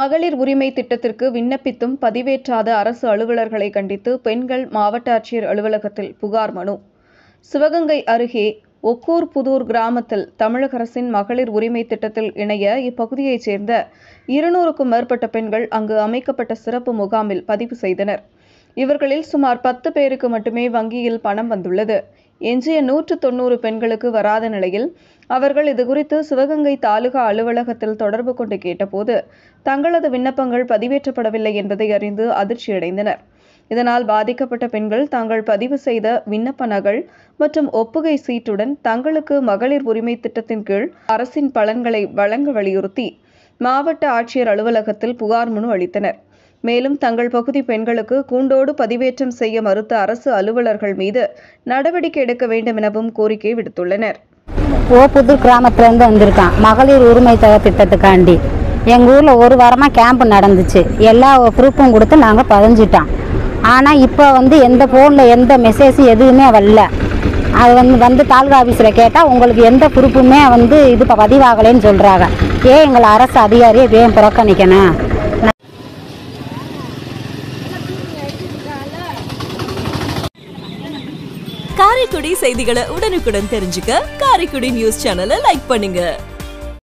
மகளிர் உரிமை திட்டத்திற்கு விண்ணப்பித்தும் பதிவேற்றாத அரசு அலுவலர்களை கண்டித்து பெண்கள் மாவட்ட ஆட்சியர் அலுவலகத்தில் புகார் மனு சிவகங்கை அருகே ஒக்கூர் புதூர் கிராமத்தில் தமிழக அரசின் மகளிர் உரிமை திட்டத்தில் இணைய இப்பகுதியைச் சேர்ந்த இருநூறுக்கும் மேற்பட்ட பெண்கள் அங்கு அமைக்கப்பட்ட சிறப்பு முகாமில் பதிவு செய்தனர் இவர்களில் சுமார் பத்து பேருக்கு மட்டுமே வங்கியில் பணம் வந்துள்ளது எஞ்சிய நூற்று தொண்ணூறு பெண்களுக்கு வராத நிலையில் அவர்கள் இதுகுறித்து சிவகங்கை தாலுகா அலுவலகத்தில் தொடர்பு கொண்டு கேட்டபோது தங்களது விண்ணப்பங்கள் பதிவேற்றப்படவில்லை என்பதை அறிந்து அதிர்ச்சியடைந்தனர் இதனால் பாதிக்கப்பட்ட பெண்கள் தாங்கள் பதிவு செய்த விண்ணப்ப நகல் மற்றும் ஒப்புகை சீட்டுடன் தங்களுக்கு மகளிர் உரிமை திட்டத்தின் கீழ் அரசின் பலன்களை வழங்க வலியுறுத்தி மாவட்ட ஆட்சியர் அலுவலகத்தில் புகார் மனு அளித்தனர் மேலும் தங்கள் பகுதி பெண்களுக்கு கூண்டோடு பதிவேற்றம் செய்ய மறுத்த அரசு அலுவலர்கள் மீது நடவடிக்கை எடுக்க வேண்டும் எனவும் கோரிக்கை விடுத்துள்ளனர் ஓப்புதூர் கிராமத்துலேருந்து வந்திருக்கான் மகளிர் உரிமை தொகை திட்டத்துக்காண்டி எங்கள் ஊரில் ஒரு வாரமாக கேம்ப் நடந்துச்சு எல்லா ப்ரூஃபும் கொடுத்து நாங்கள் பதிஞ்சிட்டோம் ஆனால் இப்போ வந்து எந்த ஃபோனில் எந்த மெசேஜும் எதுவுமே வரல அது வந்து வந்து தாலுகா ஆஃபீஸில் கேட்டால் உங்களுக்கு எந்த ப்ரூஃபுமே வந்து இது இப்போ பதிவாகலைன்னு சொல்கிறாங்க ஏன் எங்களை அரசு அதிகாரியை ஏன் புறக்கணிக்கணும் காரைக்குடி செய்திகளை உடனுக்குடன் தெரிஞ்சுக்க காரைக்குடி நியூஸ் சேனலை லைக் பண்ணுங்க